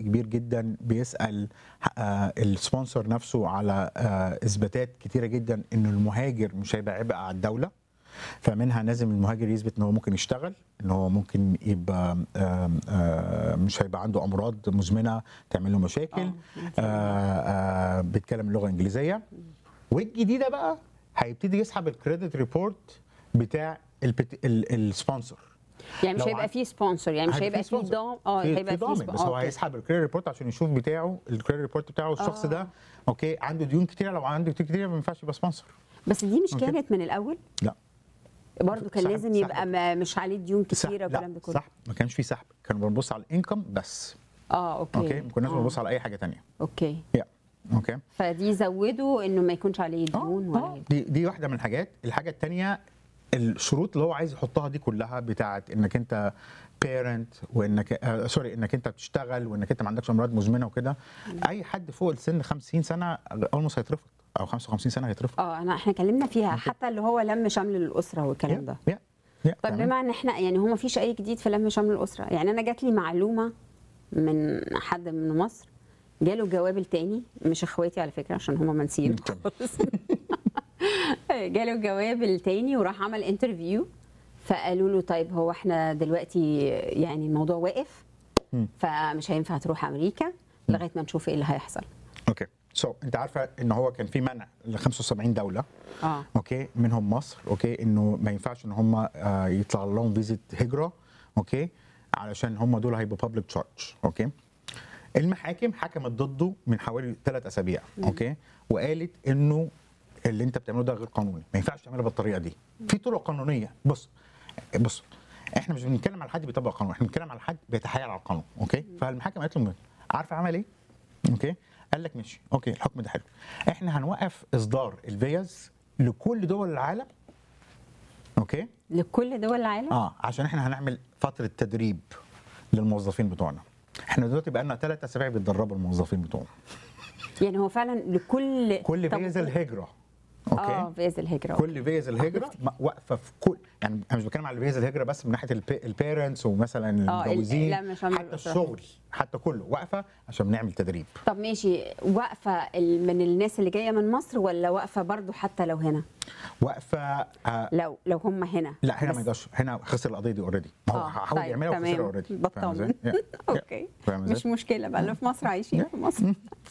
كبير جدا بيسال آه، السبونسر نفسه على آه، اثباتات كتيره جدا انه المهاجر مش هيبقى عبء على الدوله فمنها لازم المهاجر يثبت ان هو ممكن يشتغل ان هو ممكن يبقى آم، آه، مش هيبقى عنده امراض مزمنه تعمل له مشاكل آه، آه، آه، بيتكلم اللغه الانجليزيه والجديده بقى هيبتدي يسحب الكريدت ريبورت بتاع البت- ال- السبونسر يعني مش لو هيبقى عن- فيه سبونسر يعني مش هيبقى فيه sponsor. ضام اه في- هيبقى في فيه ضامن سب- بس هو أوكي. هيسحب الكريدت ريبورت عشان يشوف بتاعه الكريدت ريبورت بتاعه الشخص آه. ده اوكي عنده ديون كتيره لو عنده ديون كتيره ما ينفعش يبقى سبونسر بس دي مش أوكي. كانت من الاول لا برضه كان سحب- لازم سحب. يبقى ما مش عليه ديون سحب كتيره والكلام ده لا كله صح ما كانش في سحب كانوا بنبص على الانكم بس اه اوكي اوكي ما كناش آه. بنبص على اي حاجه تانية اوكي يا اوكي فدي زودوا انه ما يكونش عليه ديون آه، آه. ولا دي دي واحده من الحاجات الحاجه الثانيه الشروط اللي هو عايز يحطها دي كلها بتاعت انك انت بيرنت وانك آه سوري انك انت بتشتغل وانك انت ما عندكش امراض مزمنه وكده اي حد فوق السن 50 سنه اولموست هيترفض او 55 سنه هيترفض اه انا احنا اتكلمنا فيها حتى اللي هو لم شمل الاسره والكلام ده يا يا طيب تمام. بما ان احنا يعني هو ما فيش اي جديد في لم شمل الاسره يعني انا جات لي معلومه من حد من مصر جاله الجواب التاني مش اخواتي على فكره عشان هم منسيين تمام. خالص جاله الجواب التاني وراح عمل انترفيو فقالوا له طيب هو احنا دلوقتي يعني الموضوع واقف مم. فمش هينفع تروح امريكا لغايه ما نشوف ايه اللي هيحصل اوكي سو انت عارفه ان هو كان في منع ل 75 دوله اه اوكي منهم مصر اوكي انه ما ينفعش ان هم آه، يطلع لهم فيزيت هجره اوكي علشان هم دول هيبقوا بابليك تشارج اوكي المحاكم حكمت ضده من حوالي ثلاث اسابيع اوكي وقالت انه اللي انت بتعمله ده غير قانوني ما ينفعش تعمله بالطريقه دي في طرق قانونيه بص بص احنا مش بنتكلم على حد بيطبق القانون احنا بنتكلم على حد بيتحايل على القانون اوكي فالمحاكم قالت له عارفه عمل ايه اوكي قال لك ماشي اوكي الحكم ده حلو احنا هنوقف اصدار الفيز لكل دول العالم اوكي لكل دول العالم اه عشان احنا هنعمل فتره تدريب للموظفين بتوعنا احنا دلوقتي بقى لنا ثلاث اسابيع بيتدربوا الموظفين بتوعنا يعني هو فعلا لكل كل طب- فيز الهجره اه اوكي فيز الهجره كل فيز الهجره م- واقفه في كل يعني انا مش بتكلم على فيز الهجره بس من ناحيه البيرنتس ومثلا آه، ال- المتجوزين لا، مش عامل حتى الأسرة. الشغل حتى كله واقفه عشان بنعمل تدريب طب ماشي واقفه ال- من الناس اللي جايه من مصر ولا واقفه برضو حتى لو هنا واقفه آه لو لو هم هنا لا هنا بس- ما يقدرش هنا خسر القضيه دي اوريدي ما هو آه، حاول طيب، يعملها وخسرها تمام. اوريدي بطمن. اوكي مش مشكله بقى اللي في مصر عايشين في مصر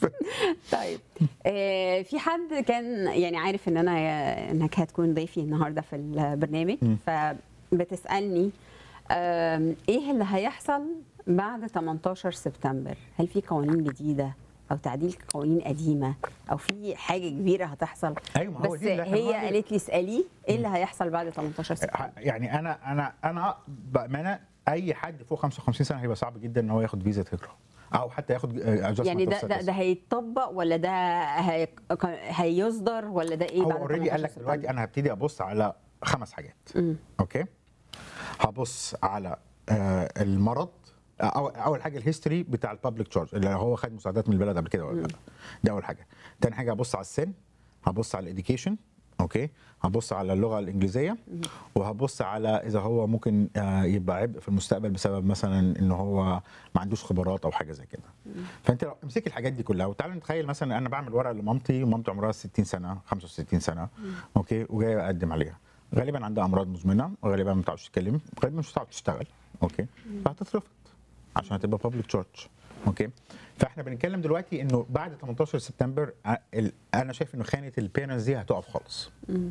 طيب آه في حد كان يعني عارف ان انا انك هتكون ضيفي النهارده في البرنامج فبتسالني آم، ايه اللي هيحصل بعد 18 سبتمبر هل في قوانين جديده او تعديل قوانين قديمه او في حاجه كبيره هتحصل أيوة، ما هو بس دي اللي إحنا هي بنقول- قالت لي اساليه ايه اللي هيحصل بعد 18 سبتمبر يعني انا انا انا بامانه اي حد فوق 55 سنه هيبقى صعب جدا ان هو ياخد فيزا هجره او حتى ياخد adjustment يعني of ده ده, status. ده هيتطبق ولا ده هي هيصدر ولا ده ايه هو بعد اوريدي قال 18 لك دلوقتي سبتمبر؟ انا هبتدي ابص على خمس حاجات مم. اوكي هبص على آه، المرض آه، أو اول حاجه الهيستوري بتاع البابليك تشارج اللي هو خد مساعدات من البلد قبل كده ولا لا ده اول حاجه تاني حاجه هبص على السن هبص على الاديوكيشن اوكي هبص على اللغه الانجليزيه وهبص على اذا هو ممكن آه، يبقى عبء في المستقبل بسبب مثلا ان هو ما عندوش خبرات او حاجه زي كده فانت لو امسكي الحاجات دي كلها وتعالى نتخيل مثلا انا بعمل ورقه لمامتي ومامتي عمرها 60 سنه 65 سنه اوكي وجايه اقدم عليها غالبا عندها امراض مزمنه وغالبا ما بتعرفش تتكلم غالبا مش هتعرف تشتغل اوكي فهتترفض عشان هتبقى بابليك تشارج اوكي فاحنا بنتكلم دلوقتي انه بعد 18 سبتمبر ع- ال- انا شايف انه خانه البيرنتس دي هتقف خالص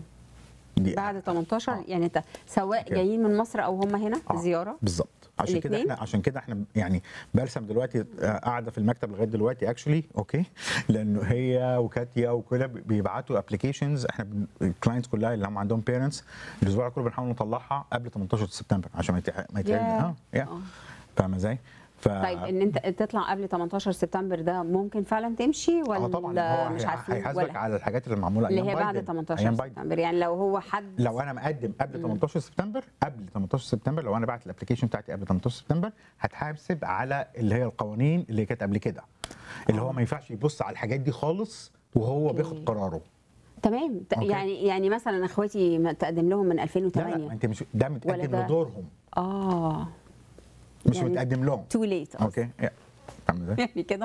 دي بعد 18 آه. يعني انت سواء أوكي. جايين من مصر او هم هنا آه، زياره بالظبط عشان كده الاتنين؟ احنا عشان كده احنا يعني برسم دلوقتي آه، قاعده في المكتب لغايه دلوقتي اكشولي اوكي لانه هي وكاتيا وكده بيبعتوا ابلكيشنز احنا الكلاينتس كلها اللي هم عندهم بيرنتس الاسبوع كله بنحاول نطلعها قبل 18 سبتمبر عشان ما يتح- ما يتعمل ياه. اه يا آه. فاهمه ازاي؟ ف طيب ان انت تطلع قبل 18 سبتمبر ده ممكن فعلا تمشي ولا اه طبعا هو مش هي- عارفين هيحاسبك ولا على الحاجات اللي معموله اللي أيام هي بعد بايدن. 18 أيام بايدن. سبتمبر يعني لو هو حد لو انا مقدم قبل 18 سبتمبر قبل 18 سبتمبر لو انا بعت الابلكيشن بتاعتي قبل 18 سبتمبر هتحاسب على اللي هي القوانين اللي كانت قبل كده اللي هو ما ينفعش يبص على الحاجات دي خالص وهو أوكي. بياخد قراره تمام ت- أوكي. يعني يعني مثلا اخواتي ما تقدم لهم من لا لا 2008 ما انت مش ده ولا متقدم ده؟ لدورهم اه مش يعني متقدم لهم تو ليت اوكي يا. فاهم فاهم ازاي؟ يعني كده